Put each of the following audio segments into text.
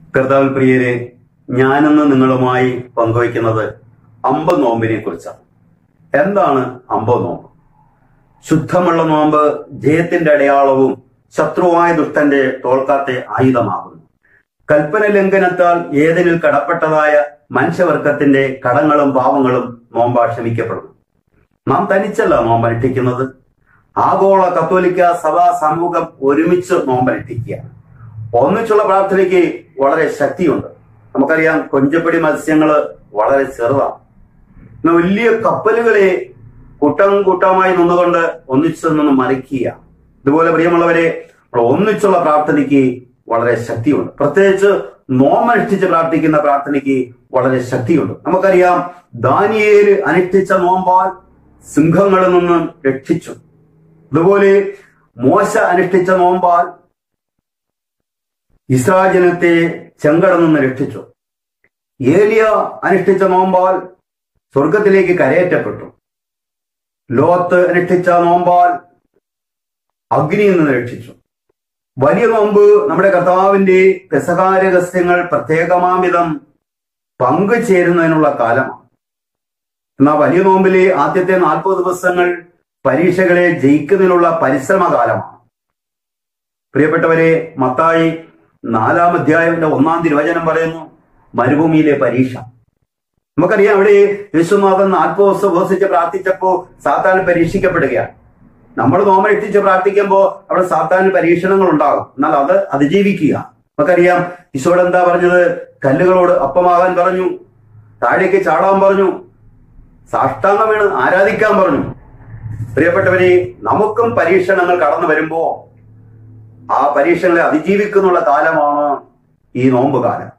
കർത്താവിൽ പ്രിയരെ ഞാനിന്ന് നിങ്ങളുമായി പങ്കുവയ്ക്കുന്നത് അമ്പ നോമ്പിനെ കുറിച്ചാണ് എന്താണ് അമ്പ നോമ്പ് ശുദ്ധമുള്ള നോമ്പ് ജയത്തിന്റെ അടയാളവും ശത്രുവായ ദുഷ്ടന്റെ തോൽക്കാത്തെ ആയുധമാകുന്നു കൽപ്പന ലംഘനത്താൽ ഏതിനിൽ കടപ്പെട്ടതായ മനുഷ്യവർഗത്തിന്റെ കടങ്ങളും പാവങ്ങളും നോമ്പ ക്ഷമിക്കപ്പെടുന്നു നാം തനിച്ചല്ല നോമ്പനുഷ്ഠിക്കുന്നത് ആഗോള കത്തോലിക്ക സഭാ സമൂഹം ഒരുമിച്ച് നോമ്പനുഷ്ഠിക്കുക ഒന്നിച്ചുള്ള പ്രാർത്ഥനയ്ക്ക് വളരെ ശക്തിയുണ്ട് നമുക്കറിയാം കൊഞ്ചപ്പടി മത്സ്യങ്ങള് വളരെ ചെറുതാണ് എന്നാൽ വലിയ കപ്പലുകളെ കൂട്ടം കൂട്ടമായി നിന്നുകൊണ്ട് ഒന്നിച്ചു നിന്ന് മറിക്കുക ഇതുപോലെ പ്രിയമുള്ളവരെ നമ്മൾ ഒന്നിച്ചുള്ള പ്രാർത്ഥനയ്ക്ക് വളരെ ശക്തിയുണ്ട് പ്രത്യേകിച്ച് നോമനുഷ്ഠിച്ച് പ്രാർത്ഥിക്കുന്ന പ്രാർത്ഥനയ്ക്ക് വളരെ ശക്തിയുണ്ട് നമുക്കറിയാം ദാനിയേല് അനുഷ്ഠിച്ച നോമ്പാൽ സിംഹങ്ങളിൽ നിന്ന് രക്ഷിച്ചു അതുപോലെ മോശ അനുഷ്ഠിച്ച നോമ്പാൽ ഇസ്രായേൽ ജനത്തെ ചെങ്കട നിന്ന് രക്ഷിച്ചു ഏലിയ അനുഷ്ഠിച്ച നോമ്പാൽ സ്വർഗത്തിലേക്ക് കരയേറ്റപ്പെട്ടു ലോത്ത് അനുഷ്ഠിച്ച നോമ്പാൽ അഗ്നിയിൽ നിന്ന് രക്ഷിച്ചു വലിയ നോമ്പ് നമ്മുടെ കർത്താവിന്റെ രസകാരഹസ്യങ്ങൾ പ്രത്യേകമാം വിധം പങ്കുചേരുന്നതിനുള്ള കാലമാണ് എന്നാൽ വലിയ നോമ്പിലെ ആദ്യത്തെ നാൽപ്പത് ദിവസങ്ങൾ പരീക്ഷകളെ ജയിക്കുന്നതിനുള്ള പരിശ്രമ കാലമാണ് പ്രിയപ്പെട്ടവരെ മത്തായി നാലാം അധ്യായത്തിന്റെ ഒന്നാം തിരുവചനം പറയുന്നു മരുഭൂമിയിലെ പരീക്ഷ നമുക്കറിയാം അവിടെ യേശുനാഥൻ നാൽപ്പത് ദിവസം ഉപസിച്ച് പ്രാർത്ഥിച്ചപ്പോ സാത്താൻ പരീക്ഷിക്കപ്പെടുകയാണ് നമ്മൾ നോമ എത്തിച്ച് പ്രാർത്ഥിക്കുമ്പോൾ അവിടെ സാത്താന് പരീക്ഷണങ്ങൾ ഉണ്ടാകും എന്നാൽ അത് അതിജീവിക്കുക നമുക്കറിയാം ഈശോട് എന്താ പറഞ്ഞത് കല്ലുകളോട് അപ്പമാകാൻ പറഞ്ഞു താഴേക്ക് ചാടാൻ പറഞ്ഞു സാഷ്ടാംഗം വീണ് ആരാധിക്കാൻ പറഞ്ഞു പ്രിയപ്പെട്ടവരെ നമുക്കും പരീക്ഷണങ്ങൾ കടന്നു വരുമ്പോ ആ പരീക്ഷണങ്ങളെ അതിജീവിക്കുന്നുള്ള കാലമാണ് ഈ നോമ്പ് കാലം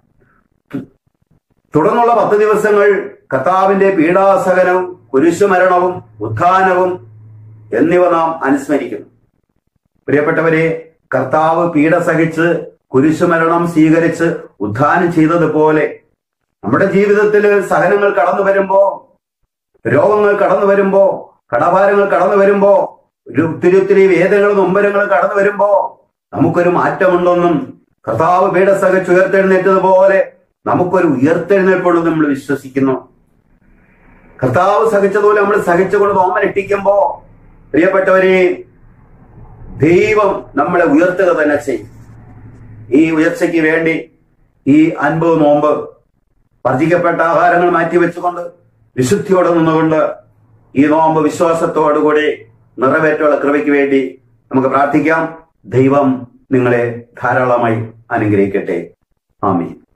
തുടർന്നുള്ള പത്ത് ദിവസങ്ങൾ കർത്താവിന്റെ പീഡാസഹനവും കുരിശുമരണവും ഉത്ഥാനവും എന്നിവ നാം അനുസ്മരിക്കുന്നു പ്രിയപ്പെട്ടവരെ കർത്താവ് പീഡ സഹിച്ച് കുരിശുമരണം സ്വീകരിച്ച് ഉദ്ധാനം ചെയ്തതുപോലെ നമ്മുടെ ജീവിതത്തിൽ സഹനങ്ങൾ കടന്നു വരുമ്പോ രോഗങ്ങൾ കടന്നു വരുമ്പോ കടഭാരങ്ങൾ കടന്നു വരുമ്പോ ഒരു ഒത്തിരി ഒത്തിരി വേദനകളും നൊമ്പരങ്ങളും കടന്നു വരുമ്പോ നമുക്കൊരു മാറ്റമുണ്ടെന്നും കർത്താവ് പീഡ സഹിച്ച് ഉയർത്തെഴുന്നേറ്റതുപോലെ നമുക്കൊരു ഉയർത്തെഴുന്നേൽപ്പുണ്ടെന്ന് നമ്മൾ വിശ്വസിക്കുന്നു കർത്താവ് സഹിച്ചതുപോലെ നമ്മൾ സഹിച്ചുകൊണ്ട് നോമൻ ഇട്ടിക്കുമ്പോ പ്രിയപ്പെട്ടവരെ ദൈവം നമ്മളെ ഉയർത്തുക തന്നെ ചെയ്യും ഈ ഉയർച്ചയ്ക്ക് വേണ്ടി ഈ അൻപത് നോമ്പ് വർജിക്കപ്പെട്ട ആഹാരങ്ങൾ മാറ്റിവെച്ചുകൊണ്ട് വിശുദ്ധിയോടെ നിന്നുകൊണ്ട് ഈ നോമ്പ് വിശ്വാസത്തോടുകൂടി നിറവേറ്റുള്ള കൃപയ്ക്ക് വേണ്ടി നമുക്ക് പ്രാർത്ഥിക്കാം ദൈവം നിങ്ങളെ ധാരാളമായി അനുഗ്രഹിക്കട്ടെ ആമീൻ